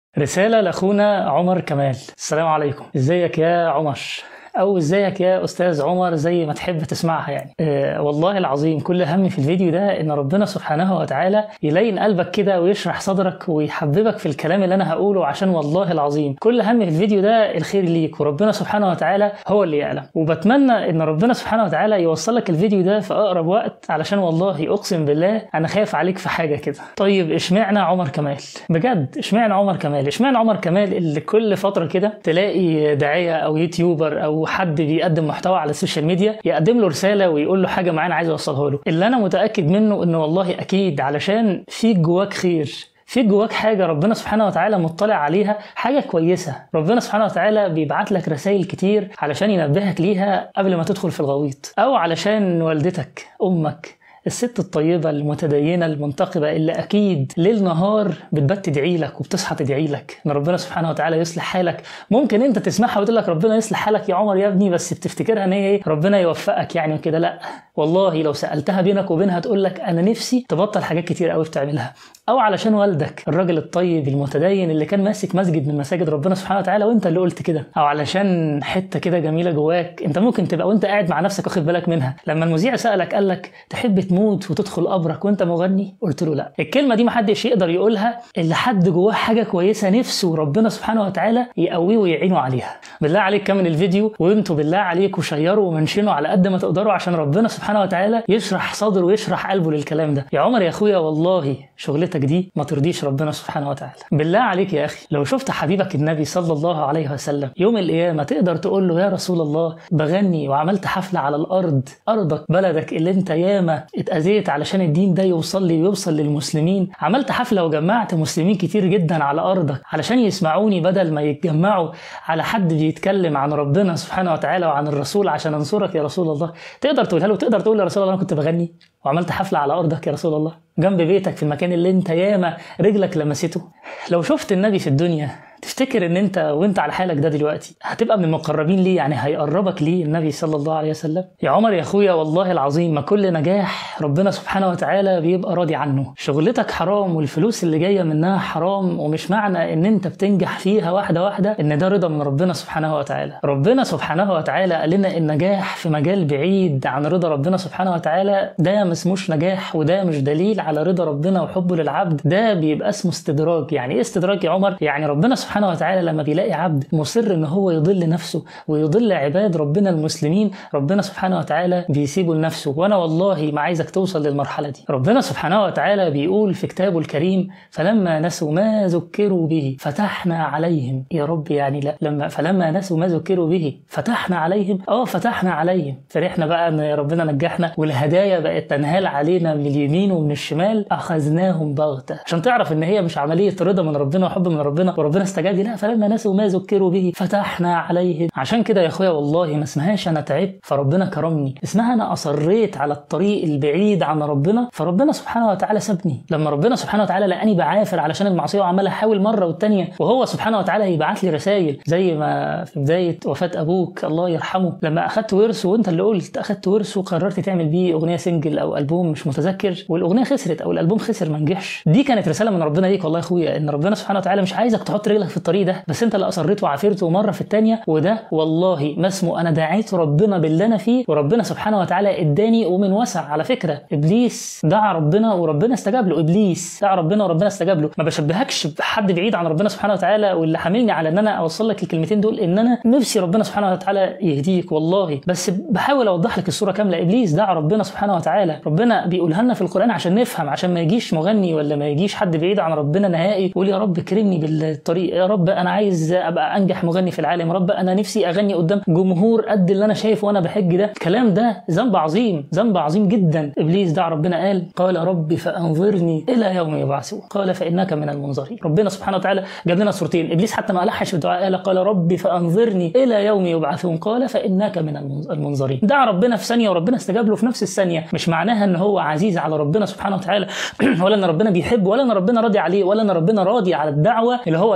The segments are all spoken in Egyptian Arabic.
رسالة لأخونا عمر كمال السلام عليكم ازيك يا عمر او ازيك يا استاذ عمر زي ما تحب تسمعها يعني أه والله العظيم كل هم في الفيديو ده ان ربنا سبحانه وتعالى يلين قلبك كده ويشرح صدرك ويحببك في الكلام اللي انا هقوله عشان والله العظيم كل هم في الفيديو ده الخير ليك وربنا سبحانه وتعالى هو اللي يعلم وبتمنى ان ربنا سبحانه وتعالى يوصل لك الفيديو ده في اقرب وقت علشان والله اقسم بالله انا خايف عليك في حاجه كده طيب اشمعنى عمر كمال بجد اشمعنى عمر كمال اشمعنى عمر كمال اللي كل فتره كده تلاقي داعيه او يوتيوبر او حد بيقدم محتوى على السوشيال ميديا يقدم له رساله ويقول له حاجه معينه عايز اوصلها له اللي انا متاكد منه ان والله اكيد علشان في جواك خير في جواك حاجه ربنا سبحانه وتعالى مطلع عليها حاجه كويسه ربنا سبحانه وتعالى بيبعت لك رسائل كتير علشان ينبهك ليها قبل ما تدخل في الغويط او علشان والدتك امك الست الطيبة المتدينة المنتقبة اللي أكيد ليل نهار بتبات تدعي لك وبتصحى تدعي لك إن ربنا سبحانه وتعالى يصلح حالك ممكن أنت تسمعها وتقول لك ربنا يصلح حالك يا عمر يا ابني بس بتفتكرها إن هي إيه ربنا يوفقك يعني وكده لا والله لو سألتها بينك وبينها تقول لك أنا نفسي تبطل حاجات كتير قوي بتعملها أو علشان والدك الراجل الطيب المتدين اللي كان ماسك مسجد من مساجد ربنا سبحانه وتعالى وأنت اللي قلت كده أو علشان حتة كده جميلة جواك أنت ممكن تبقى وأنت قاعد مع نفسك واخد بالك منها لما المذيع سألك قال لك تحب تموت وتدخل قبرك وانت مغني قلت له لا الكلمه دي محدش يقدر يقولها الا حد جواه حاجه كويسه نفسه ربنا سبحانه وتعالى يقويه ويعينه عليها بالله عليك كمل الفيديو وانتوا بالله عليكم شيروا ومنشنوا على قد ما تقدروا عشان ربنا سبحانه وتعالى يشرح صدره ويشرح قلبه للكلام ده يا عمر يا اخويا والله شغلتك دي ما ترضيش ربنا سبحانه وتعالى بالله عليك يا اخي لو شفت حبيبك النبي صلى الله عليه وسلم يوم القيامه تقدر تقول له يا رسول الله بغني وعملت حفله على الارض ارضك بلدك اللي انت ياما اتاذيت علشان الدين ده يوصل لي ويوصل للمسلمين عملت حفله وجمعت مسلمين كتير جدا على ارضك علشان يسمعوني بدل ما يتجمعوا على حد بيتكلم عن ربنا سبحانه وتعالى وعن الرسول عشان انصرك يا رسول الله تقدر تقولها له تقدر تقول يا رسول الله انا كنت بغني وعملت حفله على ارضك يا رسول الله جنب بيتك في المكان اللي انت ياما رجلك لمسته لو شفت النبي في الدنيا تفتكر ان انت وانت على حالك ده دلوقتي هتبقى من المقربين ليه يعني هيقربك ليه النبي صلى الله عليه وسلم يا عمر يا اخويا والله العظيم ما كل نجاح ربنا سبحانه وتعالى بيبقى راضي عنه شغلتك حرام والفلوس اللي جايه منها حرام ومش معنى ان انت بتنجح فيها واحده واحده ان ده رضا من ربنا سبحانه وتعالى ربنا سبحانه وتعالى قال لنا النجاح في مجال بعيد عن رضا ربنا سبحانه وتعالى ده ما اسموش نجاح وده مش دليل على رضا ربنا وحبه للعبد ده بيبقى اسمه استدراج يعني ايه استدراج يا عمر يعني ربنا سبحانه وتعالى لما بيلاقي عبد مصر ان هو يضل نفسه ويضل عباد ربنا المسلمين ربنا سبحانه وتعالى بيسيبه لنفسه وانا والله ما عايزك توصل للمرحله دي ربنا سبحانه وتعالى بيقول في كتابه الكريم فلما نسوا ما ذكروا به فتحنا عليهم يا رب يعني لا لما فلما نسوا ما ذكروا به فتحنا عليهم اه فتحنا عليهم فرحنا بقى ان ربنا نجحنا والهدايا بقت تنهال علينا من اليمين ومن الشمال اخذناهم بغته عشان تعرف ان هي مش عمليه رضا من ربنا وحب من ربنا وربنا استجاب لي لا فلما نسوا ما ذكروا به فتحنا عليهم عشان كده يا اخويا والله ما اسمهاش انا تعبت فربنا كرمني اسمها انا اصريت على الطريق البعيد عن ربنا فربنا سبحانه وتعالى سابني لما ربنا سبحانه وتعالى لقاني بعافر علشان المعصيه وعمال احاول مره والتانيه وهو سبحانه وتعالى يبعت لي رسائل زي ما في بدايه وفاه ابوك الله يرحمه لما اخدت ورثه وانت اللي قلت اخدت ورثه وقررت تعمل بيه اغنيه سنجل او البوم مش متذكر والاغنيه خسرت او الالبوم خسر ما نجحش دي كانت رساله من ربنا ليك والله يا اخويا ان ربنا سبحانه وتعالى مش عايزك تحط رجلك في الطريق ده بس انت اللي اصريت وعافرت مره في الثانيه وده والله ما اسمه انا دعيت ربنا باللي انا فيه وربنا سبحانه وتعالى اداني ومن وسع على فكره ابليس دعا ربنا وربنا استجاب له ابليس دعا ربنا وربنا استجاب له ما بشبهكش بحد بعيد عن ربنا سبحانه وتعالى واللي حاملني على ان انا اوصل لك الكلمتين دول ان انا نفسي ربنا سبحانه وتعالى يهديك والله بس بحاول اوضح لك الصوره كامله ابليس دعا ربنا سبحانه وتعالى ربنا بيقولها لنا في القران عشان نفهم عشان ما يجيش مغني ولا ما يجيش حد بعيد عن ربنا نهائي يقول يا رب كرمني بالطريق يا رب انا عايز ابقى انجح مغني في العالم يا رب انا نفسي اغني قدام جمهور قد اللي انا شايفه وانا بحج ده الكلام ده ذنب عظيم ذنب عظيم جدا ابليس دعا ربنا قال قال ربي فانظرني الى يوم يبعثون قال فانك من المنظرين ربنا سبحانه وتعالى جاب لنا صورتين ابليس حتى ما الحش بالدعاء قال قال ربي فانظرني الى يوم يبعثون قال فانك من المنظرين دعا ربنا في ثانيه وربنا استجاب له في نفس الثانيه مش معناها ان هو عزيز على ربنا سبحانه وتعالى ولا ان ربنا بيحبه ولا ان ربنا راضي عليه ولا ان ربنا راضي على الدعوه اللي هو دعاها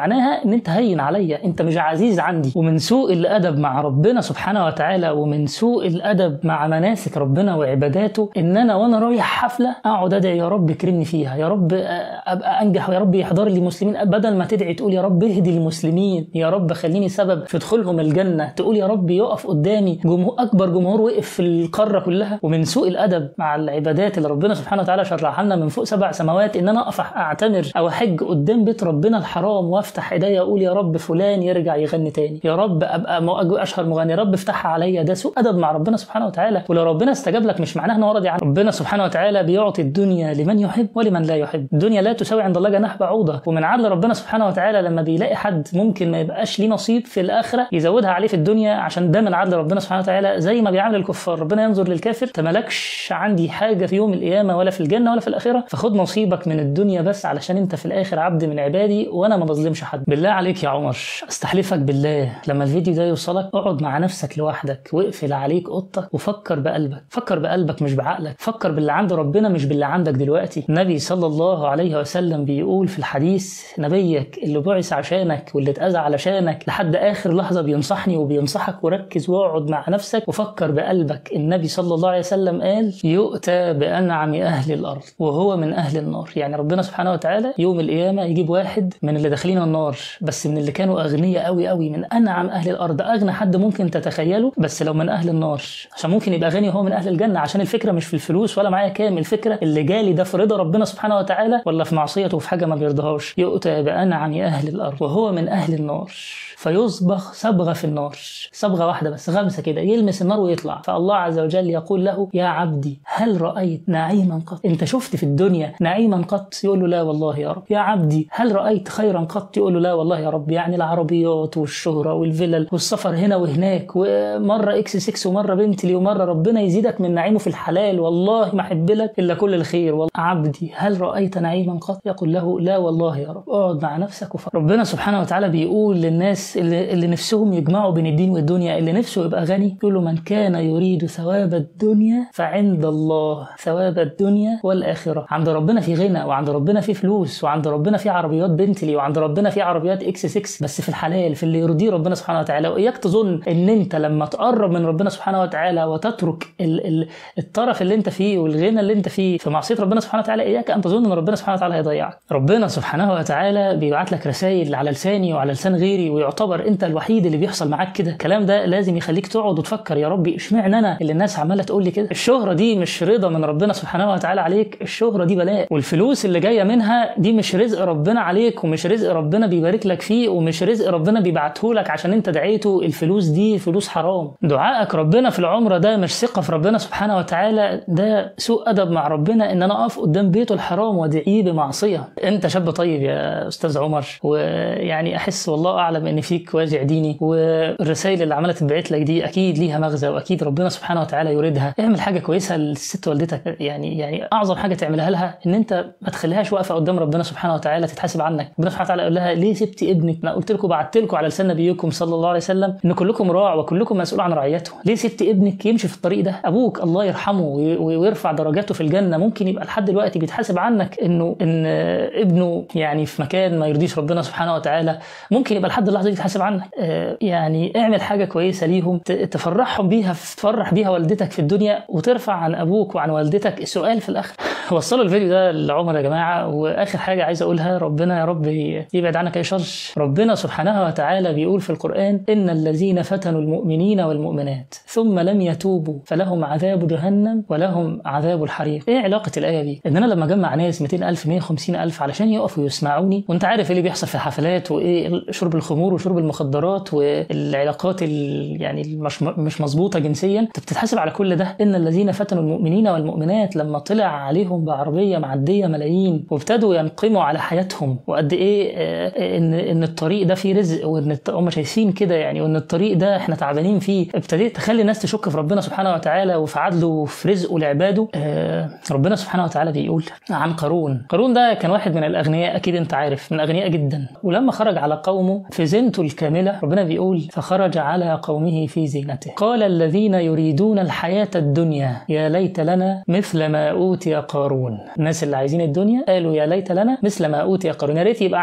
معناها ان انت هين عليا انت مش عزيز عندي ومن سوء الادب مع ربنا سبحانه وتعالى ومن سوء الادب مع مناسك ربنا وعباداته ان انا وانا رايح حفله اقعد ادعي يا رب اكرمني فيها يا رب ابقى انجح ويا رب يحضر لي مسلمين بدل ما تدعي تقول يا رب اهدي المسلمين يا رب خليني سبب في دخولهم الجنه تقول يا رب يقف قدامي جمهور اكبر جمهور وقف في القاره كلها ومن سوء الادب مع العبادات اللي ربنا سبحانه وتعالى شرعها لنا من فوق سبع سماوات ان انا اقف اعتمر او احج قدام بيت ربنا الحرام وافتح ايديا اقول يا رب فلان يرجع يغني تاني يا رب ابقى اشهر مغني يا رب افتحها عليا ده سوء ادب مع ربنا سبحانه وتعالى ولو ربنا استجاب لك مش معناه انه راضي عنك ربنا سبحانه وتعالى بيعطي الدنيا لمن يحب ولمن لا يحب الدنيا لا تساوي عند الله جناح بعوضه ومن عدل ربنا سبحانه وتعالى لما بيلاقي حد ممكن ما يبقاش ليه نصيب في الاخره يزودها عليه في الدنيا عشان ده من عدل ربنا سبحانه وتعالى زي ما بيعامل الكفار ربنا ينظر للكافر تملكش عندي حاجه في يوم القيامه ولا في الجنه ولا في الاخره فخد نصيبك من الدنيا بس علشان انت في الاخر عبد من عبادي وانا ما بظلمش حد بالله عليك يا عمر استحلفك بالله لما الفيديو ده يوصلك اقعد مع نفسك لوحدك واقفل عليك اوضتك وفكر بقلبك فكر بقلبك مش بعقلك فكر باللي عند ربنا مش باللي عندك دلوقتي النبي صلى الله عليه وسلم بيقول في الحديث نبيك اللي بعث عشانك واللي اتأذى علشانك لحد اخر لحظه بينصحني وبينصحك وركز واقعد مع نفسك وفكر بقلبك النبي صلى الله عليه وسلم قال يؤتى بانعم اهل الارض وهو من اهل النار يعني ربنا سبحانه وتعالى يوم القيامه يجيب واحد من اللي داخلين النار بس من اللي كانوا اغنياء قوي قوي من انعم اهل الارض اغنى حد ممكن تتخيله بس لو من اهل النار عشان ممكن يبقى غني وهو من اهل الجنه عشان الفكره مش في الفلوس ولا معايا كام الفكره اللي جالي ده في رضا ربنا سبحانه وتعالى ولا في معصيته وفي حاجه ما بيرضاهاش يؤتى بانعم اهل الارض وهو من اهل النار فيصبغ صبغه في النار صبغه واحده بس غمسه كده يلمس النار ويطلع فالله عز وجل يقول له يا عبدي هل رايت نعيما قط انت شفت في الدنيا نعيما قط يقول له لا والله يا رب يا عبدي هل رايت خيرا قط يقول له لا والله يا رب يعني العربيات والشهره والفلل والسفر هنا وهناك ومره اكس 6 ومره بنتلي ومره ربنا يزيدك من نعيمه في الحلال والله ما احب لك الا كل الخير والله عبدي هل رايت نعيما قط يقول له لا والله يا رب اقعد مع نفسك وفكر ربنا سبحانه وتعالى بيقول للناس اللي, اللي نفسهم يجمعوا بين الدين والدنيا اللي نفسه يبقى غني يقول له من كان يريد ثواب الدنيا فعند الله ثواب الدنيا والاخره عند ربنا في غنى وعند ربنا في فلوس وعند ربنا في عربيات بنتلي وعند ربنا في عربيات اكس 6 بس في الحلال في اللي يرضيه ربنا سبحانه وتعالى واياك تظن ان انت لما تقرب من ربنا سبحانه وتعالى وتترك ال ال الطرف اللي انت فيه والغنى اللي انت فيه في معصيه ربنا سبحانه وتعالى اياك ان تظن ان ربنا سبحانه وتعالى هيضيعك ربنا سبحانه وتعالى بيبعت لك رسائل على لساني وعلى لسان غيري ويعتبر انت الوحيد اللي بيحصل معاك كده الكلام ده لازم يخليك تقعد وتفكر يا ربي اشمعنى انا اللي الناس عماله تقول لي كده الشهره دي مش رضا من ربنا سبحانه وتعالى عليك الشهره دي بلاء والفلوس اللي جايه منها دي مش رزق ربنا عليك ومش رزق ربنا بيبارك لك فيه ومش رزق ربنا بيبعته لك عشان انت دعيته الفلوس دي فلوس حرام دعائك ربنا في العمره ده مش ثقه في ربنا سبحانه وتعالى ده سوء ادب مع ربنا ان انا اقف قدام بيته الحرام وادعيه بمعصيه انت شاب طيب يا استاذ عمر ويعني احس والله اعلم ان فيك واجع ديني والرسائل اللي عماله تبعت لك دي اكيد ليها مغزى واكيد ربنا سبحانه وتعالى يريدها اعمل حاجه كويسه للست والدتك يعني يعني اعظم حاجه تعملها لها ان انت ما تخليهاش واقفه قدام ربنا سبحانه وتعالى تتحاسب عنك ربنا سبحانه وتعالى يقول لها ليه سبتي ابنك انا قلت لكم بعت لكم على لسان نبيكم صلى الله عليه وسلم ان كلكم راع وكلكم مسؤول عن رعيته ليه سبتي ابنك يمشي في الطريق ده ابوك الله يرحمه ويرفع درجاته في الجنه ممكن يبقى لحد دلوقتي بيتحاسب عنك انه ان ابنه يعني في مكان ما يرضيش ربنا سبحانه وتعالى ممكن يبقى لحد اللحظه دي يتحاسب عنك يعني اعمل حاجه كويسه ليهم تفرحهم بيها تفرح بيها والدتك في الدنيا وترفع عن ابوك وعن والدتك السؤال في الاخر وصلوا الفيديو ده لعمر يا جماعه واخر حاجه عايز اقولها ربنا يا رب يبعد عنك اي شر ربنا سبحانه وتعالى بيقول في القران ان الذين فتنوا المؤمنين والمؤمنات ثم لم يتوبوا فلهم عذاب جهنم ولهم عذاب الحريق ايه علاقه الايه دي ان انا لما اجمع ناس 200000 150000 علشان يقفوا يسمعوني وانت عارف ايه اللي بيحصل في الحفلات وايه شرب الخمور وشرب المخدرات والعلاقات يعني مش مش مظبوطه جنسيا انت بتتحاسب على كل ده ان الذين فتنوا المؤمنين والمؤمنات لما طلع عليهم بعربيه معديه ملايين وابتدوا ينقموا على حياتهم وقد ايه ان ان الطريق ده فيه رزق وان هم شايفين كده يعني وان الطريق ده احنا تعبانين فيه ابتديت تخلي الناس تشك في ربنا سبحانه وتعالى وفي عدله وفي رزقه لعباده ربنا سبحانه وتعالى بيقول عن قارون قارون ده كان واحد من الاغنياء اكيد انت عارف من اغنياء جدا ولما خرج على قومه في زينته الكامله ربنا بيقول فخرج على قومه في زينته قال الذين يريدون الحياه الدنيا يا ليت لنا مثل ما اوتي قارون الناس اللي عايزين الدنيا قالوا يا ليت لنا مثل ما اوتي قارون يا ريت يبقى عندي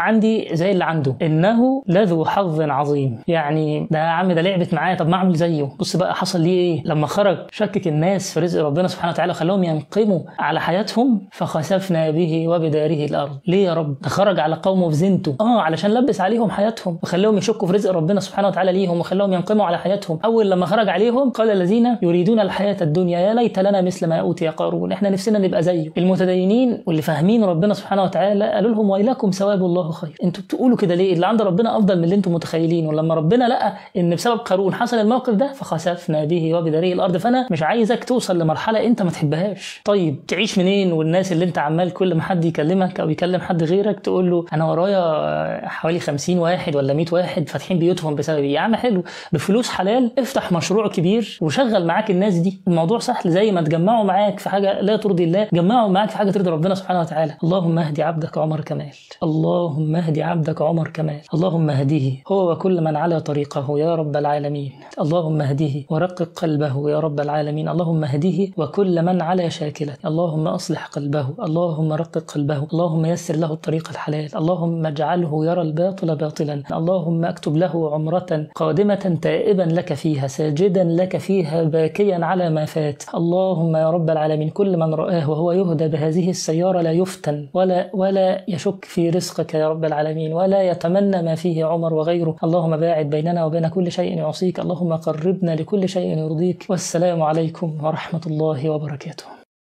زي اللي عنده انه لذو حظ عظيم يعني ده يا عم ده لعبت معاه طب ما اعمل زيه بص بقى حصل ليه ايه لما خرج شكك الناس في رزق ربنا سبحانه وتعالى وخلاهم ينقموا على حياتهم فخسفنا به وبداره الارض ليه يا رب ده خرج على قومه في زينته اه علشان لبس عليهم حياتهم وخلاهم يشكوا في رزق ربنا سبحانه وتعالى ليهم وخلاهم ينقموا على حياتهم اول لما خرج عليهم قال الذين يريدون الحياه الدنيا يا ليت لنا مثل ما اوتي قارون احنا نفسنا نبقى زيه المتدينين واللي فاهمين ربنا سبحانه وتعالى قالوا لهم ويلكم ثواب الله خير انتوا بتقولوا كده ليه اللي عند ربنا افضل من اللي انتم متخيلين ولما ربنا لقى ان بسبب قارون حصل الموقف ده فخسفنا به وبداره الارض فانا مش عايزك توصل لمرحله انت ما تحبهاش طيب تعيش منين والناس اللي انت عمال كل ما حد يكلمك او يكلم حد غيرك تقول له انا ورايا حوالي 50 واحد ولا 100 واحد فاتحين بيوتهم بسببي يا عم حلو بفلوس حلال افتح مشروع كبير وشغل معاك الناس دي الموضوع سهل زي ما تجمعوا معاك في حاجه لا ترضي الله جمعوا معاك في حاجه ترضي ربنا سبحانه وتعالى اللهم اهدي عبدك عمر كمال اللهم اهدي عبدك عمر كمال اللهم اهديه هو وكل من على طريقه يا رب العالمين اللهم اهديه ورقق قلبه يا رب العالمين اللهم اهديه وكل من على شاكلة اللهم اصلح قلبه اللهم رقق قلبه اللهم يسر له الطريق الحلال اللهم اجعله يرى الباطل باطلا اللهم اكتب له عمرة قادمة تائبا لك فيها ساجدا لك فيها باكيا على ما فات اللهم يا رب العالمين كل من رآه وهو يهدى بهذه السيارة لا يفتن ولا ولا يشك في رزقك يا رب العالمين ولا يتمنى ما فيه عمر وغيره اللهم باعد بيننا وبين كل شيء يعصيك اللهم قربنا لكل شيء يرضيك والسلام عليكم ورحمة الله وبركاته